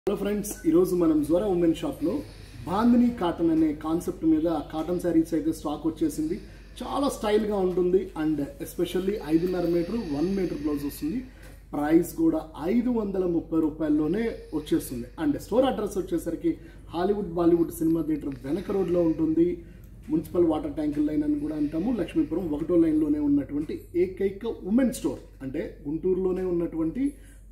hello friends ఈరోజు మనం Zora women షాప్లో బాందిని కాటన్ అనే కాన్సెప్ట్ మీద కాటన్ శారీస్ అయితే స్టాక్ వచ్చేసింది చాలా స్టైల్గా ఉంటుంది అండ్ ఎస్పెషల్లీ ఐదున్నర మీటర్ వన్ మీటర్ బ్లౌజ్ వస్తుంది ప్రైస్ కూడా ఐదు వందల ముప్పై రూపాయల్లోనే వచ్చేస్తుంది అండ్ స్టోర్ అడ్రస్ వచ్చేసరికి హాలీవుడ్ బాలీవుడ్ సినిమా థియేటర్ వెనక రోడ్లో ఉంటుంది మున్సిపల్ వాటర్ ట్యాంకుల లైన్ అని కూడా అంటాము లక్ష్మీపురం ఒకటో లైన్లోనే ఉన్నటువంటి ఏకైక ఉమెన్ స్టోర్ అంటే గుంటూరులోనే ఉన్నటువంటి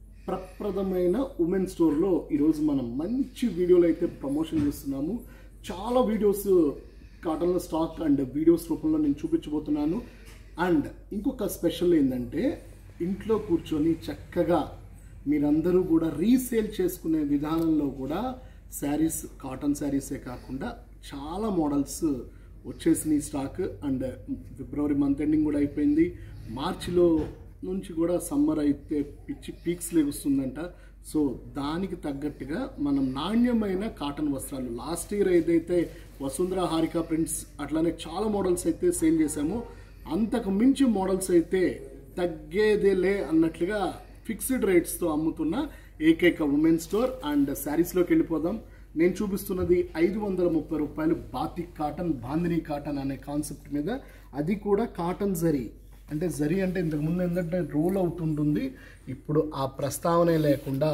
ప్రప్రదమైన ఉమెన్ స్టోర్లో ఈరోజు మనం మంచి వీడియోలు అయితే ప్రమోషన్ చేస్తున్నాము చాలా వీడియోస్ కాటన్లో స్టాక్ అండ్ వీడియోస్ రూపంలో నేను చూపించబోతున్నాను అండ్ ఇంకొక స్పెషల్ ఏంటంటే ఇంట్లో కూర్చొని చక్కగా మీరందరూ కూడా రీసేల్ చేసుకునే విధానంలో కూడా శారీస్ కాటన్ శారీసే కాకుండా చాలా మోడల్స్ వచ్చేసినాయి stock and February month ending కూడా అయిపోయింది మార్చిలో నుంచి కూడా సమ్మర్ అయితే పిచ్చి పీక్స్ లెగుస్తుందంట సో దానికి తగ్గట్టుగా మనం నాణ్యమైన కాటన్ వస్త్రాలు లాస్ట్ ఇయర్ ఏదైతే వసుంధర హారిక ప్రింట్స్ అట్లానే చాలా మోడల్స్ అయితే సేల్ చేశామో అంతకు మించి మోడల్స్ అయితే తగ్గేదేలే అన్నట్లుగా ఫిక్స్డ్ రేట్స్తో అమ్ముతున్న ఏకైక ఉమెన్ స్టోర్ అండ్ శారీస్లోకి వెళ్ళిపోదాం నేను చూపిస్తున్నది ఐదు వందల ముప్పై రూపాయలు బాతిక్ కాటన్ బాందిని కాటన్ అనే కాన్సెప్ట్ మీద అది కూడా కాటన్ జరీ అంటే జరీ అంటే ఇంతకు ముందు ఏంటంటే రోల్ అవుట్ ఉంటుంది ఇప్పుడు ఆ ప్రస్తావనే లేకుండా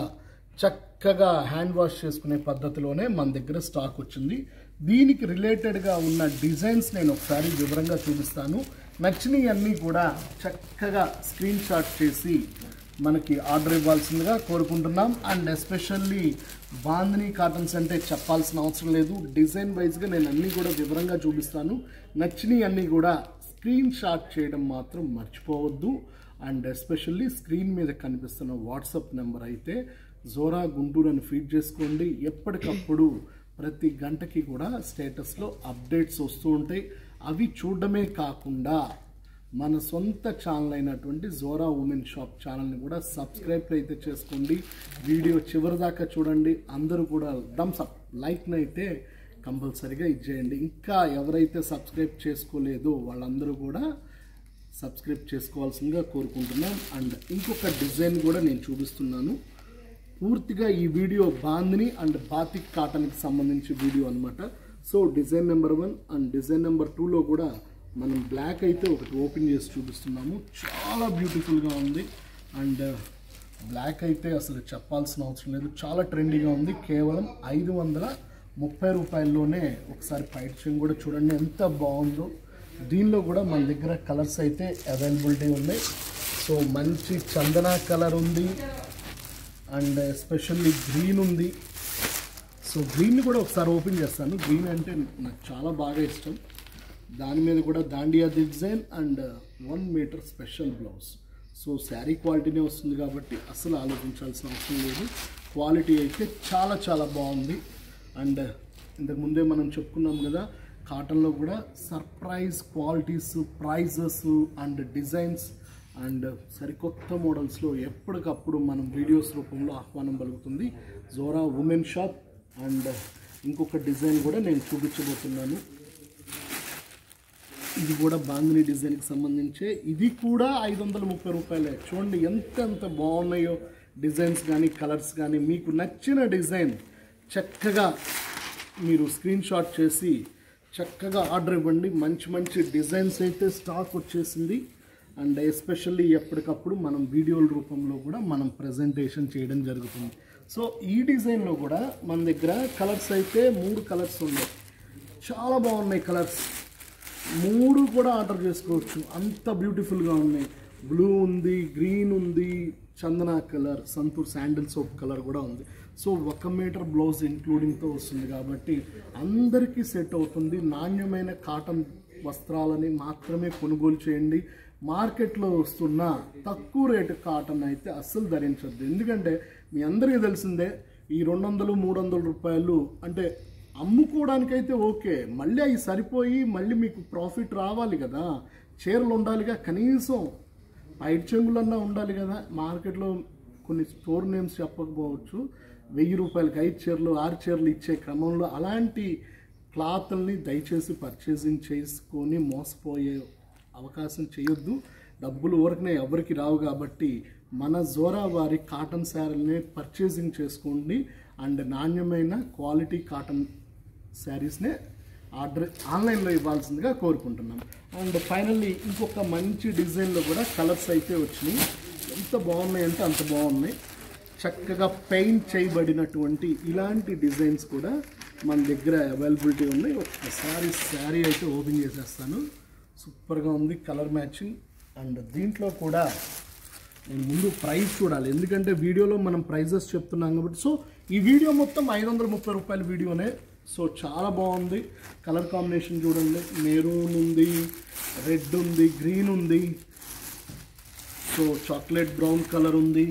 చక్కగా హ్యాండ్ వాష్ చేసుకునే పద్ధతిలోనే మన దగ్గర స్టాక్ వచ్చింది దీనికి రిలేటెడ్గా ఉన్న డిజైన్స్ నేను ఒకసారి వివరంగా చూపిస్తాను నచ్చినవి అన్నీ కూడా చక్కగా స్క్రీన్ షాట్ చేసి మనకి ఆర్డర్ ఇవ్వాల్సిందిగా కోరుకుంటున్నాం అండ్ ఎస్పెషల్లీ బాందిని కాటన్స్ అంటే చెప్పాల్సిన అవసరం లేదు డిజైన్ వైజ్గా నేను అన్నీ కూడా వివరంగా చూపిస్తాను నచ్చినవి అన్నీ కూడా స్క్రీన్ షాట్ చేయడం మాత్రం మర్చిపోవద్దు అండ్ ఎస్పెషల్లీ స్క్రీన్ మీద కనిపిస్తున్న వాట్సాప్ నెంబర్ అయితే జోరా గుంటూరు అని ఫీడ్ చేసుకోండి ఎప్పటికప్పుడు ప్రతి గంటకి కూడా స్టేటస్లో అప్డేట్స్ వస్తూ ఉంటాయి అవి చూడడమే కాకుండా మన సొంత ఛానల్ అయినటువంటి జోరా ఉమెన్ షాప్ ఛానల్ని కూడా సబ్స్క్రైబ్ అయితే చేసుకోండి వీడియో చివరి దాకా చూడండి అందరూ కూడా థమ్స్ అప్ లైక్ని అయితే కంపల్సరీగా ఇచ్చేయండి ఇంకా ఎవరైతే సబ్స్క్రైబ్ చేసుకోలేదో వాళ్ళందరూ కూడా సబ్స్క్రైబ్ చేసుకోవాల్సిందిగా కోరుకుంటున్నాం అండ్ ఇంకొక డిజైన్ కూడా నేను చూపిస్తున్నాను పూర్తిగా ఈ వీడియో బాందిని అండ్ బాతిక్ కాటన్కి సంబంధించి వీడియో అనమాట so design number one and design number టూలో కూడా మనం బ్లాక్ అయితే ఒకటి ఓపెన్ చేసి చూపిస్తున్నాము చాలా బ్యూటిఫుల్గా ఉంది అండ్ బ్లాక్ అయితే అసలు చెప్పాల్సిన అవసరం లేదు చాలా ట్రెండీగా ఉంది కేవలం ఐదు వందల ముప్పై రూపాయల్లోనే ఒకసారి పైట్ చెంగు కూడా చూడండి ఎంత బాగుందో దీనిలో కూడా మన దగ్గర కలర్స్ అయితే అవైలబిలిటీ ఉన్నాయి సో మంచి చందన కలర్ ఉంది అండ్ ఎస్పెషల్లీ గ్రీన్ ఉంది సో గ్రీన్ కూడా ఒకసారి ఓపెన్ చేస్తాను గ్రీన్ అంటే నాకు చాలా బాగా ఇష్టం దాని మీద కూడా dandiya design and one metre special blouse so sari క్వాలిటీనే వస్తుంది కాబట్టి అసలు ఆలోచించాల్సిన అవసరం లేదు క్వాలిటీ అయితే చాలా చాలా బాగుంది అండ్ ఇంతకు ముందే మనం చెప్పుకున్నాం కదా కాటన్లో కూడా surprise qualities prices and designs and సరికొత్త మోడల్స్లో ఎప్పటికప్పుడు మనం వీడియోస్ రూపంలో ఆహ్వానం పలుకుతుంది జోరా ఉమెన్ షాప్ అండ్ ఇంకొక డిజైన్ కూడా నేను చూపించబోతున్నాను ఇది కూడా బాందిని డిజైన్కి సంబంధించే ఇది కూడా ఐదు వందల ముప్పై రూపాయలే చూడండి ఎంత ఎంత బాగున్నాయో డిజైన్స్ కానీ కలర్స్ కానీ మీకు నచ్చిన డిజైన్ చక్కగా మీరు స్క్రీన్ షాట్ చేసి చక్కగా ఆర్డర్ ఇవ్వండి మంచి మంచి డిజైన్స్ అయితే స్టాక్ వచ్చేసింది అండ్ ఎస్పెషల్లీ ఎప్పటికప్పుడు మనం వీడియోల రూపంలో కూడా మనం ప్రజెంటేషన్ చేయడం జరుగుతుంది సో ఈ డిజైన్లో కూడా మన దగ్గర కలర్స్ అయితే మూడు కలర్స్ ఉన్నాయి చాలా బాగున్నాయి కలర్స్ మూడు కూడా ఆర్డర్ చేసుకోవచ్చు అంత బ్యూటిఫుల్గా ఉన్నాయి బ్లూ ఉంది గ్రీన్ ఉంది చందన colour Santoor sandal soap colour కూడా ఉంది సో ఒక మీటర్ బ్లౌజ్ ఇంక్లూడింగ్తో వస్తుంది కాబట్టి అందరికీ సెట్ అవుతుంది నాణ్యమైన కాటన్ వస్త్రాలని మాత్రమే కొనుగోలు చేయండి మార్కెట్లో వస్తున్న తక్కువ రేటు కాటన్ అయితే అస్సలు ధరించద్దు ఎందుకంటే మీ అందరికీ తెలిసిందే ఈ రెండు వందలు మూడు వందల రూపాయలు అంటే అమ్ముకోవడానికైతే ఓకే మళ్ళీ అవి సరిపోయి మళ్ళీ మీకు ప్రాఫిట్ రావాలి కదా చీరలు ఉండాలిగా కనీసం పైట్ చెంగులన్నా ఉండాలి కదా మార్కెట్లో కొన్ని స్టోర్ నేమ్స్ చెప్పకపోవచ్చు వెయ్యి రూపాయలకి ఐదు చీరలు ఆరు చీరలు ఇచ్చే క్రమంలో అలాంటి క్లాత్ని దయచేసి పర్చేసింగ్ చేసుకొని మోసపోయే అవకాశం చేయొద్దు డబ్బులు ఊరకనే ఎవరికి రావు కాబట్టి మన జోరా వారి కాటన్ శారీని పర్చేసింగ్ చేసుకోండి అండ్ నాణ్యమైన క్వాలిటీ కాటన్ శారీస్నే ఆర్డర్ ఆన్లైన్లో ఇవ్వాల్సిందిగా కోరుకుంటున్నాం అండ్ ఫైనల్లీ ఇంకొక మంచి డిజైన్లో కూడా కలర్స్ అయితే వచ్చినాయి ఎంత బాగున్నాయి అంటే అంత బాగున్నాయి చక్కగా పెయింట్ చేయబడినటువంటి ఇలాంటి డిజైన్స్ కూడా మన దగ్గర అవైలబిలిటీ ఉన్నాయి ఒక్కసారి శారీ అయితే ఓపెన్ చేసేస్తాను సూపర్గా ఉంది కలర్ మ్యాచింగ్ అండ్ దీంట్లో కూడా నేను ముందు ప్రైస్ చూడాలి ఎందుకంటే వీడియోలో మనం ప్రైజెస్ చెప్తున్నాం కాబట్టి సో ఈ వీడియో మొత్తం ఐదు వందల ముప్పై రూపాయల వీడియోనే సో చాలా బాగుంది కలర్ కాంబినేషన్ చూడండి మెరూన్ ఉంది రెడ్ ఉంది గ్రీన్ ఉంది సో చాక్లెట్ బ్రౌన్ కలర్ ఉంది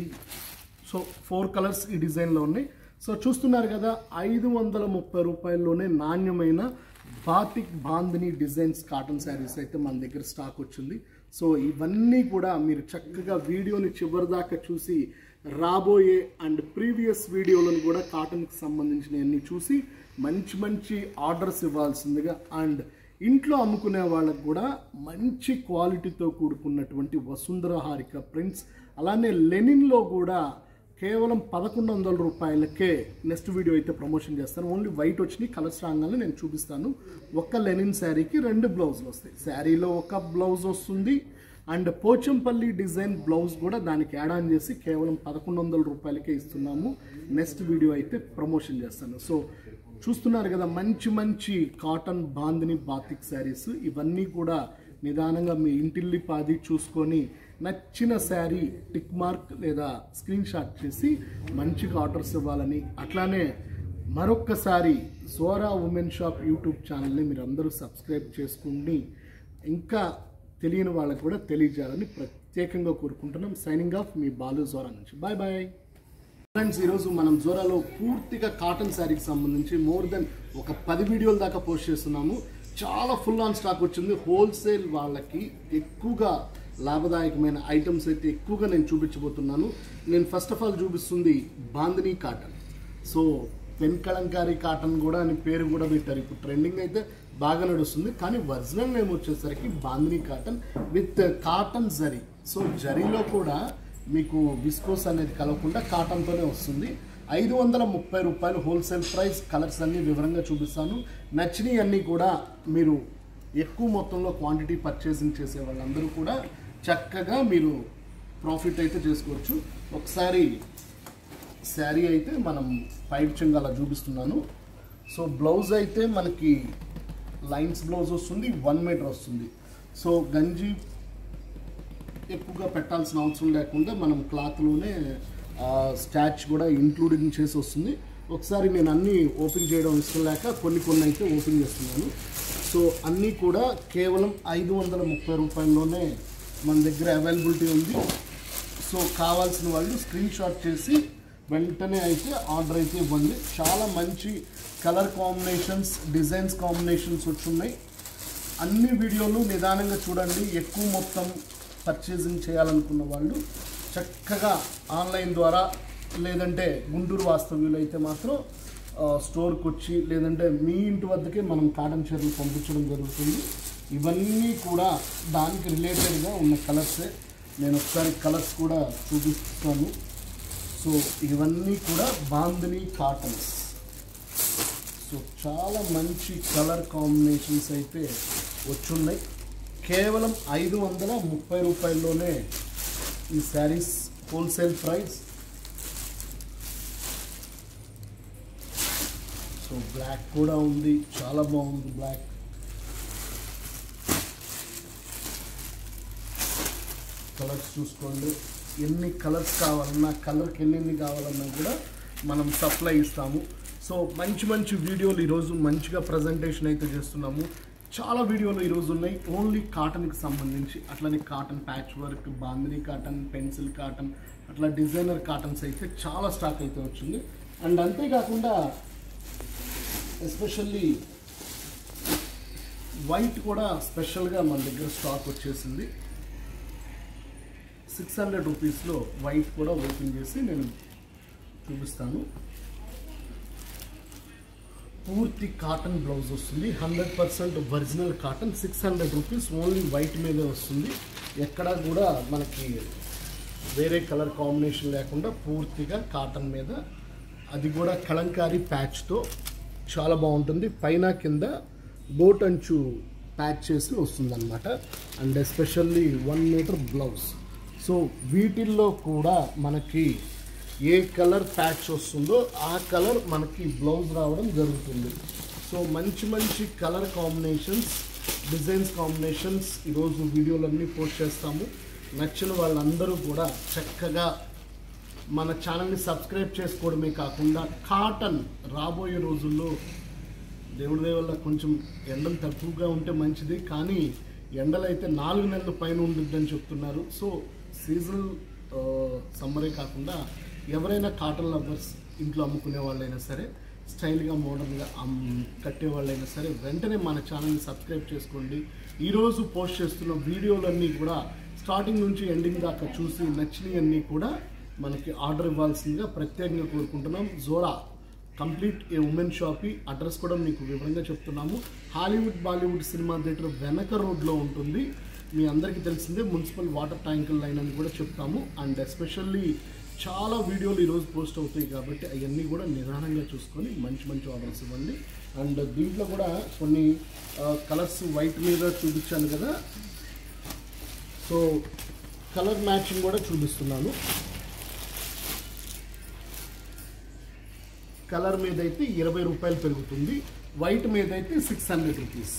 సో ఫోర్ కలర్స్ ఈ డిజైన్లో ఉన్నాయి సో చూస్తున్నారు కదా ఐదు వందల ముప్పై రూపాయల్లోనే నాణ్యమైన batik bandhani designs cotton saris అయితే మన దగ్గర స్టాక్ వచ్చింది సో ఇవన్నీ కూడా మీరు చక్కగా వీడియోని చివరి దాకా చూసి రాబోయే అండ్ ప్రీవియస్ వీడియోలను కూడా కాటన్కి సంబంధించినవన్నీ చూసి మంచి మంచి ఆర్డర్స్ ఇవ్వాల్సిందిగా అండ్ ఇంట్లో అమ్ముకునే వాళ్ళకు కూడా మంచి క్వాలిటీతో కూడుకున్నటువంటి వసుంధర హారిక ప్రింట్స్ అలానే లెనిన్లో కూడా కేవలం పదకొండు వందల రూపాయలకే నెక్స్ట్ వీడియో అయితే ప్రమోషన్ చేస్తాను ఓన్లీ వైట్ వచ్చినాయి కలర్స్ రాగానే నేను చూపిస్తాను ఒక్క లెనిన్ శారీకి రెండు బ్లౌజులు వస్తాయి శారీలో ఒక బ్లౌజ్ వస్తుంది అండ్ పోచంపల్లి డిజైన్ బ్లౌజ్ కూడా దానికి యాడ్ ఆన్ చేసి కేవలం పదకొండు వందల రూపాయలకే ఇస్తున్నాము నెక్స్ట్ వీడియో అయితే ప్రమోషన్ చేస్తాను సో చూస్తున్నారు కదా మంచి మంచి కాటన్ బాందిని బాతిక్ శారీస్ ఇవన్నీ కూడా నిదానంగా మీ ఇంటిల్లి పాది చూసుకొని నచ్చిన శారీ టిక్ మార్క్ లేదా స్క్రీన్ షాట్ చేసి మంచిగా ఆర్డర్స్ ఇవ్వాలని అట్లానే మరొక్కసారి జోరా ఉమెన్ షాప్ యూట్యూబ్ ఛానల్ని మీరు అందరూ సబ్స్క్రైబ్ చేసుకుని ఇంకా తెలియని వాళ్ళకు కూడా తెలియజేయాలని ప్రత్యేకంగా కోరుకుంటున్నాం సైనింగ్ ఆఫ్ మీ బాలు జోరా నుంచి బాయ్ బాయ్ ఫ్రెండ్స్ ఈరోజు మనం జోరాలో పూర్తిగా కాటన్ శారీకి సంబంధించి మోర్ దెన్ ఒక పది వీడియోల దాకా పోస్ట్ చేస్తున్నాము చాలా ఫుల్ ఆన్ స్టాక్ వచ్చింది హోల్సేల్ వాళ్ళకి ఎక్కువగా లాభదాయకమైన ఐటమ్స్ అయితే ఎక్కువగా నేను చూపించబోతున్నాను నేను ఫస్ట్ ఆఫ్ ఆల్ చూపిస్తుంది bandhani cotton so pen kalamkari cotton కూడా అని పేరు కూడా పెట్టారు ఇప్పుడు ట్రెండింగ్ అయితే బాగా నడుస్తుంది కానీ ఒరిజినల్ నేమ్ వచ్చేసరికి bandhani cotton with cotton zari so జరీలో కూడా మీకు విస్కోస్ అనేది కలవకుండా కాటన్తోనే వస్తుంది ఐదు వందల ముప్పై రూపాయలు హోల్సేల్ ప్రైస్ కలర్స్ అన్ని వివరంగా చూపిస్తాను నచ్చినవి అన్నీ కూడా మీరు ఎక్కువ మొత్తంలో క్వాంటిటీ పర్చేసింగ్ చేసే వాళ్ళందరూ కూడా చక్కగా మీరు ప్రాఫిట్ అయితే చేసుకోవచ్చు ఒకసారి శారీ అయితే మనం పైడ్చంగా అలా చూపిస్తున్నాను సో బ్లౌజ్ అయితే మనకి లైన్స్ బ్లౌజ్ వస్తుంది వన్ మీటర్ వస్తుంది సో గంజి ఎక్కువగా పెట్టాల్సిన అవసరం లేకుండా మనం క్లాత్లోనే స్టాచ్ కూడా ఇంక్లూడింగ్ చేసి వస్తుంది ఒకసారి నేను అన్నీ ఓపెన్ చేయడం ఇష్టం లేక కొన్ని కొన్ని అయితే ఓపెన్ చేస్తున్నాను సో అన్నీ కూడా కేవలం ఐదు వందల ముప్పై రూపాయల్లోనే మన దగ్గర అవైలబిలిటీ ఉంది సో కావాల్సిన వాళ్ళు స్క్రీన్ షాట్ చేసి వెంటనే అయితే ఆర్డర్ అయితే ఇవ్వండి చాలా మంచి కలర్ కాంబినేషన్స్ డిజైన్స్ కాంబినేషన్స్ వచ్చున్నాయి అన్ని వీడియోలు నిదానంగా చూడండి ఎక్కువ మొత్తం పర్చేసింగ్ చేయాలనుకున్న వాళ్ళు చక్కగా ఆన్లైన్ ద్వారా లేదంటే గుంటూరు వాస్తవ్యులు అయితే మాత్రం ఆ, స్టోర్కి వచ్చి లేదంటే మీ ఇంటి వద్దకే మనం కాటన్ చీరలు పంపించడం జరుగుతుంది ఇవన్నీ కూడా దానికి రిలేటెడ్గా ఉన్న కలర్సే నేను ఒకసారి కలర్స్ కూడా చూపిస్తాను సో ఇవన్నీ కూడా బాందిని కాటన్స్ సో చాలా మంచి కలర్ కాంబినేషన్స్ అయితే వచ్చున్నాయి కేవలం ఐదు వందల ముప్పై రూపాయల్లోనే ఈ saris wholesale price so black కూడా ఉంది చాలా బాగుంది బ్లాక్ కలర్స్ చూసుకోండి ఎన్ని కలర్స్ కావాలన్నా కలర్కి ఎన్ని కావాలన్నా కూడా మనం సప్లై ఇస్తాము సో మంచి మంచి వీడియోలు ఈరోజు మంచిగా ప్రజెంటేషన్ అయితే చేస్తున్నాము చాలా వీడియోలు ఈరోజు ఉన్నాయి ఓన్లీ కాటన్కి సంబంధించి అట్లనే cotton patch work bandhani cotton pencil cotton అట్లా డిజైనర్ కాటన్స్ అయితే చాలా స్టాక్ అయితే వచ్చింది అండ్ అంతేకాకుండా ఎస్పెషల్లీ వైట్ కూడా స్పెషల్గా మన దగ్గర స్టాక్ వచ్చేసింది సిక్స్ హండ్రెడ్ రూపీస్లో వైట్ కూడా ఓపెన్ చేసి నేను చూపిస్తాను పూర్తి కాటన్ బ్లౌజ్ వస్తుంది hundred percent original cotton six hundred rupees only white మీదే వస్తుంది ఎక్కడా కూడా మనకి వేరే కలర్ కాంబినేషన్ లేకుండా పూర్తిగా కాటన్ మీద అది కూడా కలంకారీ ప్యాచ్తో చాలా బాగుంటుంది పైన కింద బోట్ అంచు ప్యాచ్ చేసి వస్తుందన్నమాట and especially one metre blouse so వీటిల్లో కూడా మనకి ఏ కలర్ ప్యాచ్ వస్తుందో ఆ కలర్ మనకి బ్లౌజ్ రావడం జరుగుతుంది సో మంచి మంచి కలర్ కాంబినేషన్స్ డిజైన్స్ కాంబినేషన్స్ ఈరోజు వీడియోలన్నీ పోస్ట్ చేస్తాము నచ్చిన వాళ్ళందరూ కూడా చక్కగా మన ఛానల్ని సబ్స్క్రైబ్ చేసుకోవడమే కాకుండా కాటన్ రాబోయే రోజుల్లో దేవుడి దయ వల్ల కొంచెం ఎండలు తక్కువగా ఉంటే మంచిది కానీ ఎండలు అయితే నాలుగు నెలల పైన ఉంటుందని చెప్తున్నారు సో సీజనల్ సమ్మరే కాకుండా ఎవరైనా కాటన్ లవర్స్ ఇంట్లో అమ్ముకునే వాళ్ళైనా సరే స్టైల్గా మోడర్న్గా అమ్ కట్టే వాళ్ళైనా సరే వెంటనే మన ఛానల్ని సబ్స్క్రైబ్ చేసుకోండి ఈరోజు పోస్ట్ చేస్తున్న వీడియోలన్నీ కూడా స్టార్టింగ్ నుంచి ఎండింగ్ దాకా చూసి నచ్చినవన్నీ కూడా మనకి ఆర్డర్ ఇవ్వాల్సిందిగా ప్రత్యేకంగా కోరుకుంటున్నాం జోరా కంప్లీట్ ఏ ఉమెన్ షాపి అడ్రస్ కూడా మీకు వివరంగా చెప్తున్నాము హాలీవుడ్ బాలీవుడ్ సినిమా థియేటర్ వెనక రోడ్లో ఉంటుంది మీ అందరికీ తెలిసిందే మున్సిపల్ వాటర్ ట్యాంకుల లైన్ అని కూడా చెప్తాము అండ్ ఎస్పెషల్లీ చాలా వీడియోలు ఈరోజు పోస్ట్ అవుతాయి కాబట్టి అవన్నీ కూడా నిదానంగా చూసుకొని మంచి మంచి ఆర్డర్స్ ఇవ్వండి అండ్ దీంట్లో కూడా కొన్ని కలర్స్ వైట్ మీద చూపించాను కదా సో కలర్ మ్యాచింగ్ కూడా చూపిస్తున్నాను కలర్ మీద అయితే ఇరవై రూపాయలు పెరుగుతుంది వైట్ మీద అయితే six hundred rupees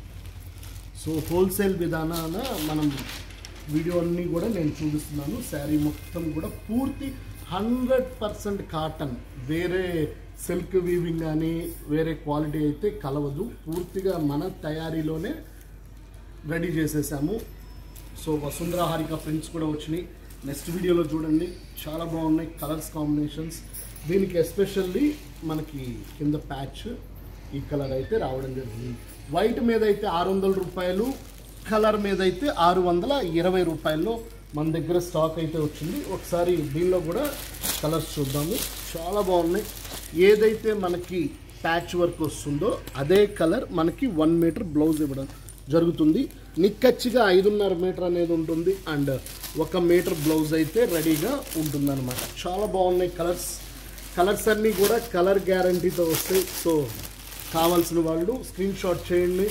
so wholesale విధానాన మనం వీడియో అన్నీ కూడా నేను చూపిస్తున్నాను శారీ మొత్తం కూడా పూర్తి హండ్రెడ్ పర్సెంట్ కాటన్ వేరే సిల్క్ వీవింగ్ కానీ వేరే క్వాలిటీ అయితే కలవదు పూర్తిగా మన తయారీలోనే రెడీ చేసేసాము సో వసుంధర హారిక ప్రింట్స్ కూడా వచ్చినాయి నెక్స్ట్ వీడియోలో చూడండి చాలా బాగున్నాయి కలర్స్ కాంబినేషన్స్ దీనికి ఎస్పెషల్లీ మనకి కింద ప్యాచ్ ఈ కలర్ అయితే రావడం జరిగింది వైట్ మీద అయితే ఆరు వందల రూపాయలు కలర్ మీద అయితే ఆరు వందల ఇరవై రూపాయల్లో మన దగ్గర స్టాక్ అయితే వచ్చింది ఒకసారి దీనిలో కూడా కలర్స్ చూద్దాము చాలా బాగున్నాయి ఏదైతే మనకి ప్యాచ్ వర్క్ వస్తుందో అదే కలర్ మనకి వన్ మీటర్ బ్లౌజ్ ఇవ్వడం జరుగుతుంది నిక్కచ్చిగా ఐదున్నర మీటర్ అనేది ఉంటుంది అండ్ ఒక మీటర్ బ్లౌజ్ అయితే రెడీగా ఉంటుందన్నమాట చాలా బాగున్నాయి కలర్స్ కలర్స్ అన్నీ కూడా కలర్ గ్యారంటీతో వస్తాయి సో కావాల్సిన వాళ్ళు స్క్రీన్ షాట్ చేయండి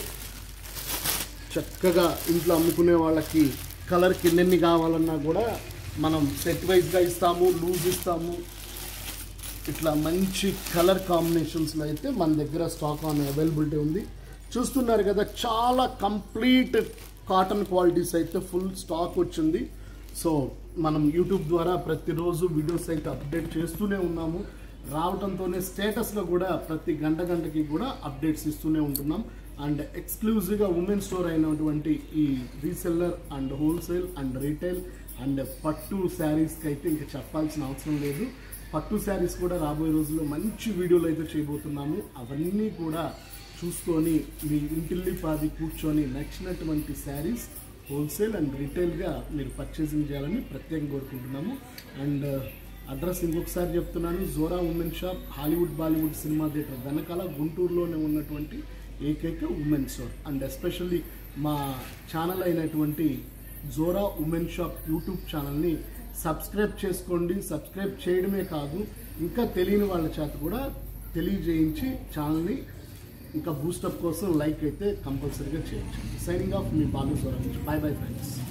చక్కగా ఇంట్లో అమ్ముకునే వాళ్ళకి కలర్ కిందెన్ని కావాలన్నా కూడా మనం సెట్ వైజ్గా ఇస్తాము లూజ్ ఇస్తాము ఇట్లా మంచి కలర్ కాంబినేషన్స్లో అయితే మన దగ్గర స్టాక్ ఆన్ అవైలబిలిటీ ఉంది చూస్తున్నారు కదా చాలా కంప్లీట్ కాటన్ క్వాలిటీస్ అయితే ఫుల్ స్టాక్ వచ్చింది సో మనం యూట్యూబ్ ద్వారా ప్రతిరోజు వీడియోస్ అయితే అప్డేట్ చేస్తూనే ఉన్నాము రావడంతోనే స్టేటస్లో కూడా ప్రతి గంట గంటకి కూడా అప్డేట్స్ ఇస్తూనే ఉంటున్నాం అండ్ ఎక్స్క్లూజివ్గా ఉమెన్ స్టోర్ అయినటువంటి ఈ reseller and wholesale and retail and పట్టు శారీస్కి అయితే ఇంకా చెప్పాల్సిన అవసరం లేదు పట్టు శారీస్ కూడా రాబోయే రోజుల్లో మంచి వీడియోలు అయితే చేయబోతున్నాము అవన్నీ కూడా చూసుకొని మీ ఇంటిల్లి పాది కూర్చొని నచ్చినటువంటి శారీస్ హోల్సేల్ అండ్ రీటైల్గా మీరు పర్చేసింగ్ చేయాలని ప్రత్యేకంగా కోరుకుంటున్నాము అండ్ అడ్రస్ ఇంకొకసారి చెప్తున్నాను Zora women shop Hollywood Bollywood cinema theatre వెనకాల గుంటూరులోనే ఉన్నటువంటి ఏకైక ఉమెన్ స్టోర్ అండ్ ఎస్పెషల్లీ మా ఛానల్ అయినటువంటి జోరా ఉమెన్ షాప్ యూట్యూబ్ ఛానల్ని సబ్స్క్రైబ్ చేసుకోండి సబ్స్క్రైబ్ చేయడమే కాదు ఇంకా తెలియని వాళ్ళ చేత కూడా తెలియజేయించి ఛానల్ని ఇంకా బూస్టప్ కోసం లైక్ అయితే కంపల్సరీగా చేయించండి సైనింగ్ ఆఫ్ మీ బాలు స్వరం బాయ్ బాయ్ ఫ్రెండ్స్